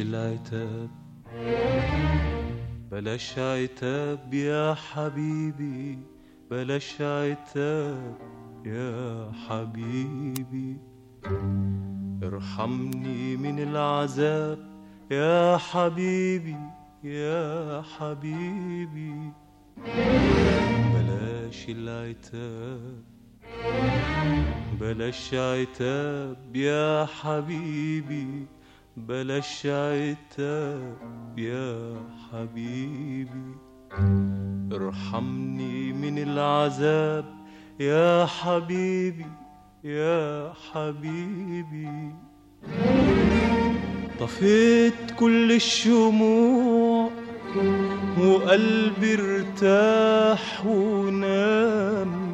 العتاب بلاش عتاب يا حبيبي بلاش عتاب يا حبيبي ارحمني من العذاب يا حبيبي يا حبيبي بلاش العتاب بلاش عتاب يا حبيبي بلاش عتاب يا حبيبي ارحمني من العذاب يا حبيبي يا حبيبي طفيت كل الشموع وقلبي ارتاح ونام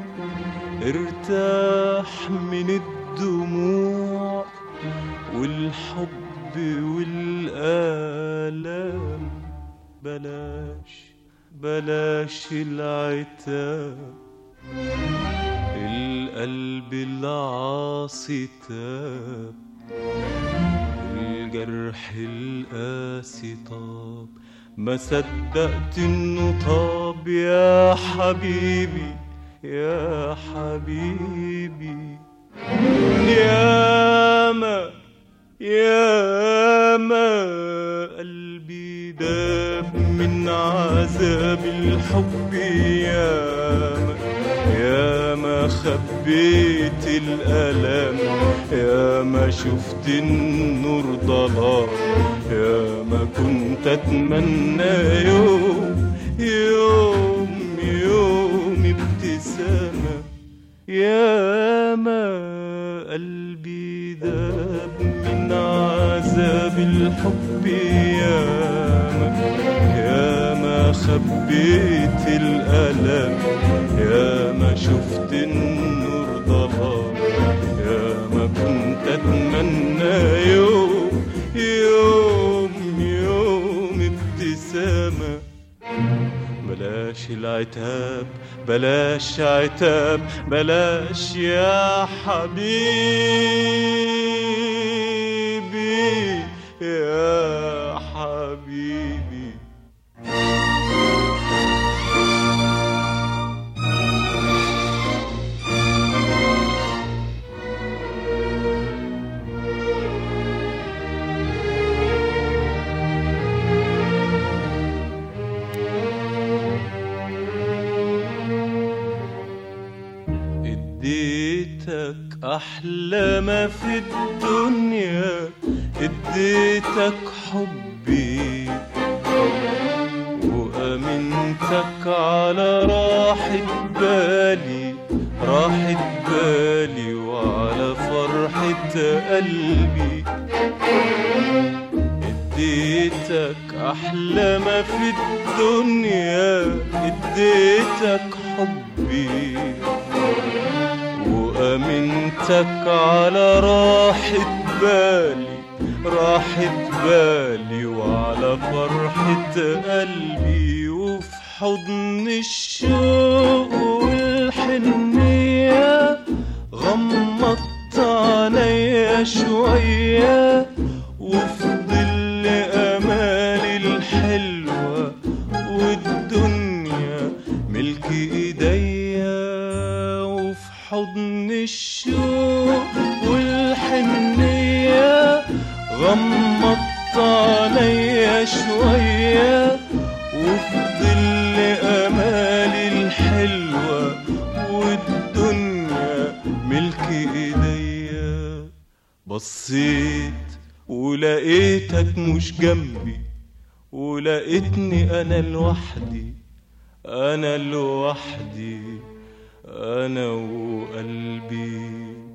ارتاح من الدموع والحب والآلام بلاش بلاش العتاب القلب العاصي تاب الجرح القاسي طاب ما صدقت انه طاب يا حبيبي يا حبيبي يا ما يا ما قلبي داب من عذاب الحب يا ما يا ما خبيت الألم يا ما شفت النور ضلال يا ما كنت أتمنى يوم يوم يوم ابتسامة يا ما قلبي ذاب من عذاب الحب يا ما يا ما خبيت الألم يا ما شفت النور ضلال يا ما كنت أتمنى يوم يوم يوم ابتسامة بلاش العتاب بلاش عتاب بلاش يا حبيبي يا حبيبي اديتك احلى ما في الدنيا اديتك حبي وامنتك على راحة بالي راحة بالي وعلى فرحة قلبي اديتك احلى ما في الدنيا اديتك حبي وامنتك على راحة بالي راحة بالي وعلى فرحة قلبي وفي حضن الشوق والحنية غمضت عينيا شوية وفي ظل امالي الحلوة والدنيا ملك ايديا وفي حضن الشوق والحنية غمضت عينيا شوية وفي ظل امالي الحلوة والدنيا ملك ايديا بصيت ولقيتك مش جنبي ولقيتني انا لوحدي انا لوحدي انا وقلبي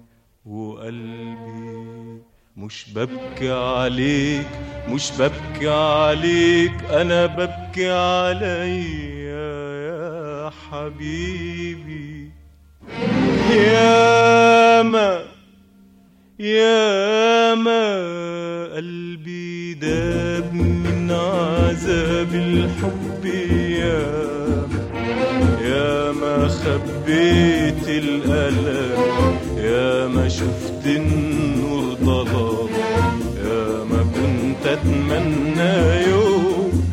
وقلبي مش ببكي عليك مش ببكي عليك انا ببكي عليا يا حبيبي يا ما يا ما قلبي داب من عذاب الحب يا ما يا ما خبيت الألم يا ما شفت النور ضلام يا ما كنت اتمنى